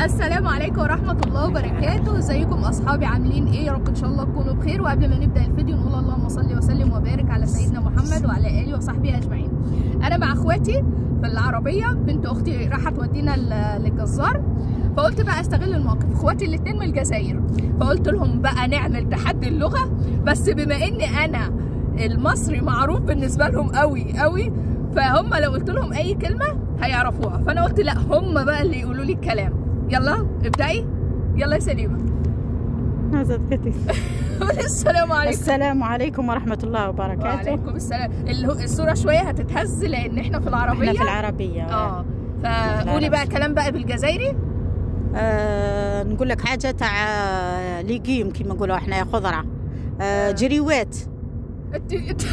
السلام عليكم ورحمة الله وبركاته ازيكم اصحابي عاملين ايه يا رب ان شاء الله تكونوا بخير وقبل ما نبدأ الفيديو نقول اللهم صل وسلم وبارك على سيدنا محمد وعلى اله وصحبه اجمعين انا مع اخواتي في العربية بنت اختي راحت تودينا ل- للجزار فقلت بقى استغل الموقف اخواتي الاتنين من الجزائر فقلت لهم بقى نعمل تحدي اللغة بس بما اني انا المصري معروف بالنسبة لهم قوي قوي فهم لو قلت لهم اي كلمة هيعرفوها فانا قلت لا هم بقى اللي يقولوا لي الكلام يلا ابدأي يلا يا سليمة هذا كتير قولي السلام عليكم السلام عليكم ورحمة الله وبركاته وعليكم السلام ال- الصورة شوية هتتهز لأن احنا في العربية احنا في العربية اه فقولي بقى كلام بقى بالجزائري آه نقول لك حاجة تاع آه، ليجيم كيما نقولوا احنا يا خضرة آه جريوات انت انت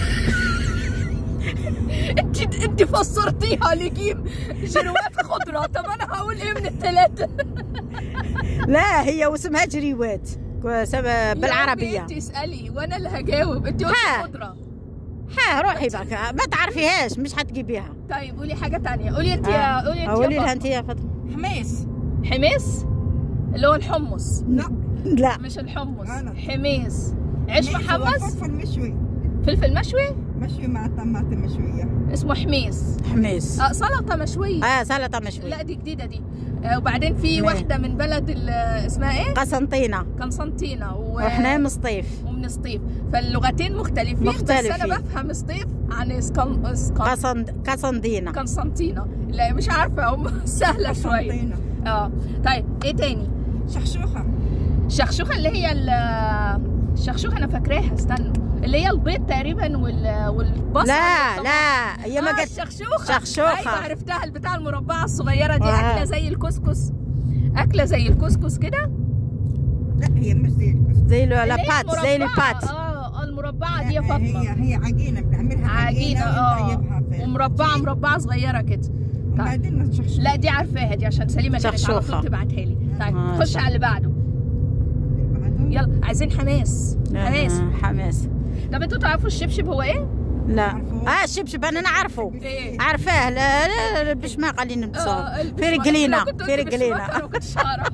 انت انت فسرتيها لجيم جنوات خضرة طب انا هقول ايه من الثلاثة لا هي واسمها جريوات كو- سب- بالعربية انت اسألي وانا اللي هجاوب انت قلتي ها. خضرة ها روحي بقى ما تعرفيهاش مش حتجيبيها طيب قولي حاجة تانية قولي انت يا قولي انت قولي يا لها فاطمة. انت يا فاطمة حميس حميس اللي هو الحمص لا لا مش الحمص لا، لا. حميس عيش محمص فلفل مشوي فلفل مشوي مشوي مع طماطم مشوية اسمه حميس حميس اه سلطه مشويه اه سلطة مشوي لا دي جديده دي آه وبعدين في ماشي. واحده من بلد ال- اسمها ايه قسنطينة قسنطينه و... واحنا من سطيف ومن سطيف فاللغتين مختلفين, بس انا مختلفين. بفهم سطيف عن اسكن اسكن قسن قسنطينة قسنطينه لا مش عارفه هم سهله شويه قسنطينة. اه طيب ايه تاني شخشوخة الشخشوخه اللي هي ال- الشخشوخه انا فاكراها استنوا اللي هي البيض تقريبا وال... والبصل لا والطماطم. لا هي ما آه قد الشخشوخة شخشوخة. ايوه عرفتها البتاع المربعة الصغيرة دي آه. أكلة زي الكسكس أكلة زي الكسكس كده لا هي مش زي الكسكس زي اللي هي لابات زي المربعة. البات اه المربعة دي يا لا، فاطمة هي هي عجينة بنعملها عجينة اه ونطيبها في ومربعة الدقيق. مربعة صغيرة كده طيب وبعدين الشخشوخة لا دي عارفاها دي عشان سليمة كانت على شخشوخة. طول تبعتها لي طيب آه، خش صح. على اللي بعده بعدين يلا عايزين حماس حماس آه، حماس طب انتوا تعرفوا الشبشب هو ايه؟ لا عارفوه؟ اه الشبشب انا نعرفه ايه؟ عارفاه لا لا لا باش ما قال لي نبصر البشمة. في رجلينا لو كنت في قلت بشمة رجلينا أنا ما كنتش هعرف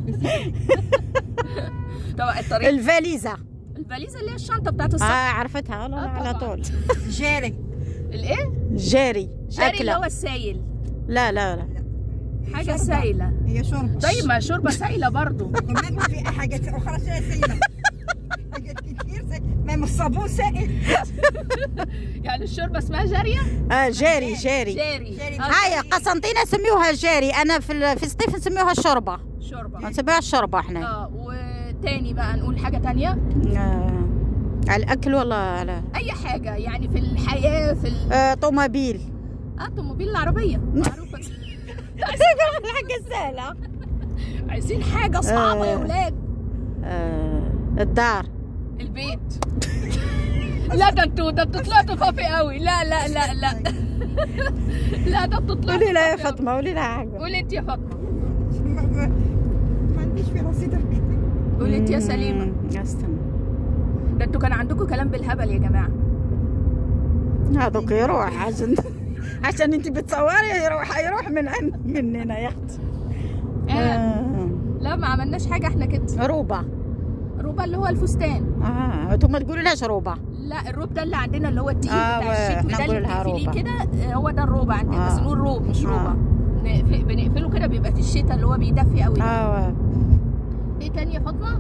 طبعا الطريق الفاليزة الفاليزة اللي هي الشنطة بتاعت اه السفر عرفتها لا لا آه، على طبعاً. طول جاري الايه؟ جاري جاري اللي هو أكلة السايل لا لا لا حاجة شوربة. سايلة هي شوربة طيب ما شوربة سايلة برضو وما في حاجات أخرى سائلة حاجات كتير سائلة ما الصابون سائل يعني الشوربة اسمها جارية؟ آه جاري جاري جاري جاري. آه، هاي قسنطينة سميوها جاري انا في ال- في سطيف نسميوها الشوربة شوربة نسميوها الشوربة احنا اه وتاني بقى نقول حاجة تانية آه على الاكل والله على أي حاجة يعني في الحياة في ال... آه طوموبيل اه طوموبيل العربية معروفة الحاجة سهلة عايزين حاجة صعبة يا آه. ولاد آه الدار البيت لا ده انتوا ده انتوا طلعتوا فافي قوي لا لا لا لا لا ده انتوا طلعتوا قولي لها يا فافي قوي. فاطمة قولي لها حاجة قولي انت يا فاطمة ما- ما ما عنديش في راسي تركيز قولي انت يا سليمة مم، استنى ده انتوا كان عندكم كلام بالهبل يا جماعة هذوك يروح عشان عشان انت بتصوري يروح يروح من عن مننا يا اختي آه. آه. لا ما عملناش حاجة احنا كده روبة روبا اللي هو الفستان اه انتم ما تقولوا لهاش روبة لا الروب ده اللي عندنا اللي هو التقيل آه، بتاع و- الشتوي احنا ده اللي نقول لها بتقفليه روبة. كده آه، هو ده الروبة عندنا آه. بس نقول روب مش آه. روبة نقف- بنقفله كده بيبقى في الشتاء اللي هو بيدفي قوي ده. اه ايه تاني يا فاطمة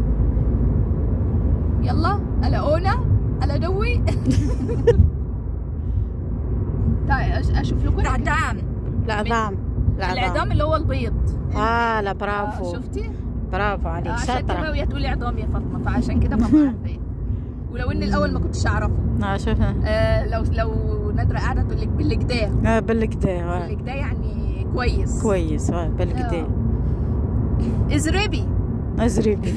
يلا الاقونا الا دوي طيب أش- اشوف لكم حاجة. العدام العظام العظام اللي هو البيض اه لا آه، برافو شفتي برافو عليك عشان شاطرة تبقى تقولي عظام يا فاطمه فعشان كده ما بعرف ولو ان الاول ما كنتش اعرفه اه شوفها آه لو لو نادره قاعده تقول لك بالكدا آه بالكدا آه. بالكدا يعني كويس كويس آه بالكدا آه. ازربي ازربي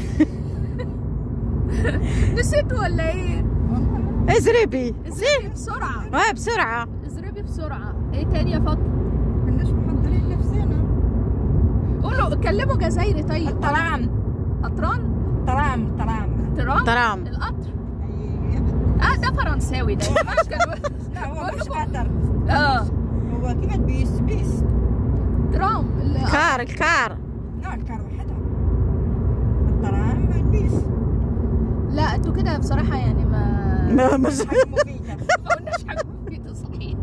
نسيته ولا ايه ازربي ازربي بسرعه اه بسرعة ازربي بسرعه ايه تاني يا فاطمه كناش محضرين نفسنا قولوا كلموا جزايري طيب الطرام قطران طرام طرام ترام ترام القطر أي- اه ده فرنساوي ده ما كان لا هو بقول مش لكم- قطر اه هو كيما بيس بيس ترام ال- كار الكار لا الكار انتوا كده بصراحه يعني ما ما مش حاجة مفيدة ما قلناش حاجه مفيده صحيح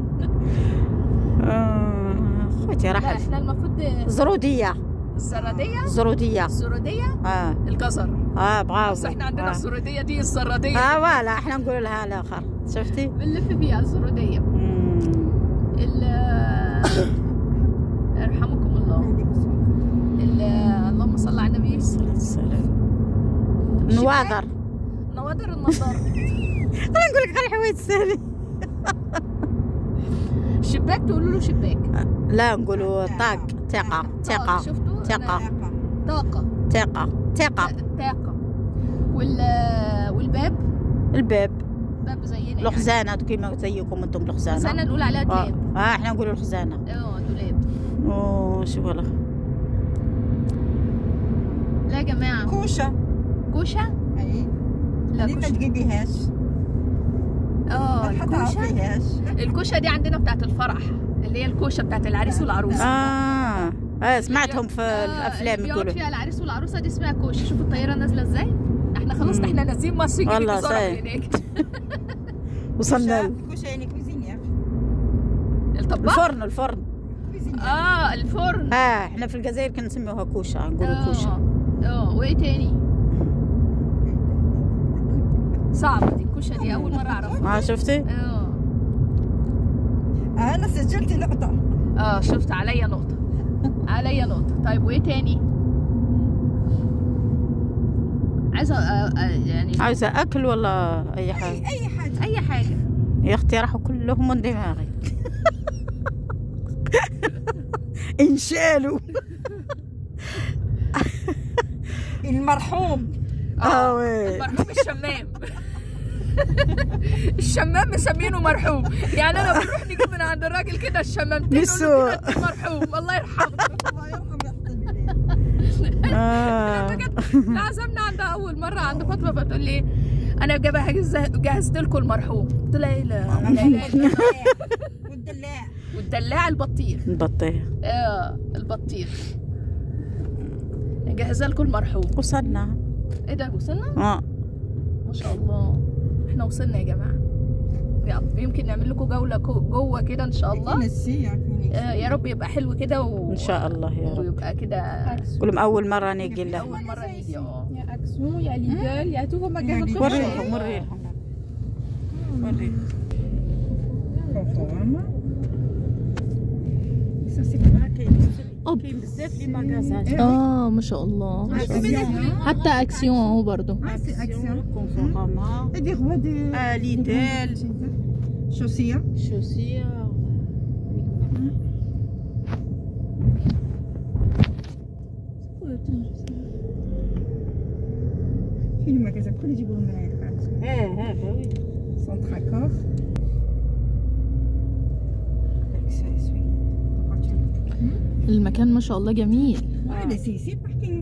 آه، خوتي لا راح احنا المفروض زرودية الزراديه زرودية السروديه اه الجزر اه بغاو بس احنا عندنا آه. السروديه دي الزراديه اه ولا احنا نقول لها الاخر شفتي بنلف فيها الزروديه مم. ال يرحمكم الله ال- اللهم صل على النبي الصلاة والسلام نواظر نوادر النضاره انا نقول لك غير حوايج سهلة شباك تقولوا له شباك لا نقولوا طاق ثقة ثقة شفتوا ثقة أنا- طاقه ثقة ثقة طاقه وال والباب الباب باب زينا يعني. الخزانة كيما زيكم انتم بس الخزانة انا نقول عليها اه دولاب آه، احنا نقولوا الخزانة اه دولاب اوه شو ولا لا يا جماعه كوشة كوشه اي لا اللي ما كوشه تجيبيهاش اه ما الكوشه تعرفيهاش الكوشه دي عندنا بتاعت الفرح اللي هي الكوشه بتاعت العريس والعروسه اه اه سمعتهم في آه، الافلام اللي بيقعد يقولوا فيها العريس والعروسه دي اسمها كوشه شوفوا الطياره نازله ازاي احنا خلاص مم. احنا نازلين مصر يجي والله بسرعه صحيح. هناك وصلنا كوشة كوشة يعني كوزينير الطباخ الفرن الفرن كوزينير اه الفرن اه احنا في الجزائر كنسميوها كوشه نقولوا اه كوشه اه وايه تاني صعبه دي الكوشه دي اول مره اعرفها اه شفتي اه انا سجلت لقطة اه شفت عليا نقطه عليا نقطه طيب وايه تاني عايزه آه آه يعني عاوزه اكل ولا اي حاجه اي اي حاجة اي حاجه يا اختي راحوا كلهم من دماغي انشالوا المرحوم اه وي مرحوم الشمام الشمام مسمينه مرحوم يعني انا بنروح نجيب من عند الراجل كده الشمامتين نقول له كده مرحوم الله يرحمه الله يرحم يحسن إليه. اه لما عزمنا عندها اول مره عند فاطمه بتقول لي انا جهز جهزت لكم المرحوم قلت لها ايه لا لا لا لا. والدلاع والدلاع البطيخ نبطيها اه البطيخ جهز لكم المرحوم وصلنا ايه ده وصلنا اه ما شاء الله احنا وصلنا يا جماعه يلا يمكن نعمل لكم جوله كو- جوه كده ان شاء الله نسي آه يا رب يبقى حلو كده و... ان شاء الله يا رب ويبقى كده كلهم اول مره نيجي له اول مره نيجي اه Il y a Action, il y a Lidl, il y a tous vos magasins Voilà. préférés. وريهم وريهم وريهم conforme كاين بزاف لي ماغازان اه ما شاء الله حتى اكسيون اهو برضو Ah, c'est Action. كونفورما Et des rois de... آه ليدل Chaussures. شوسير في المغازة كل يجيبوا لنا اه اه وي سونتراكور المكان ما شاء الله جميل Ouais, mais c'est ici le parking.